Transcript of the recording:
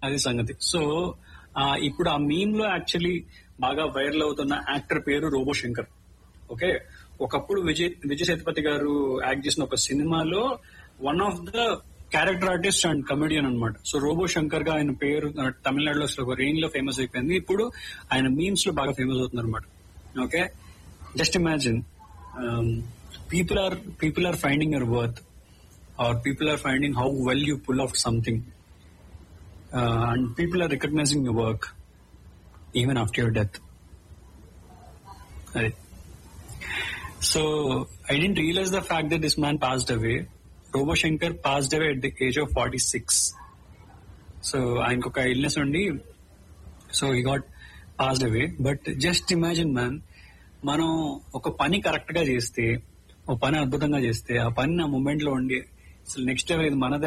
అది సంగతి సో ఇప్పుడు ఆ మీమ్ లో యాక్చువల్లీ బాగా వైరల్ అవుతున్న యాక్టర్ పేరు రోబో శంకర్ ఓకే ఒకప్పుడు విజయ్ విజయ్ సేతుపతి గారు యాక్ట్ చేసిన ఒక సినిమాలో one of the character artist and comedian అన్నమాట సో రోబో శంకర్ గా ఆయన పేరు ఆ, తమిళనాడులో అసలు ఒక రేంజ్ లో ఫేమస్ అయిపోయింది ఇప్పుడు ఆయన మీమ్స్ లో బాగా ఫేమస్ అవుతున్నారు అనమాట okay just imagine people are people are finding your worth are people are finding how well you pull off something and people are recognising your work even after your death అది so I didn't realise the fact that this man passed away robo Shankar passed away at the age of forty six so ఆయనకు ఒక illness ఉండి so he got passed away but just imagine man మనం ఒక పని correct గా చేస్తే ఒక పని అద్భుతంగా చేస్తే ఆ పని ఆ మూమెంట్ లో ఉండి అసలు నెక్స్ట్ ఇది మనదే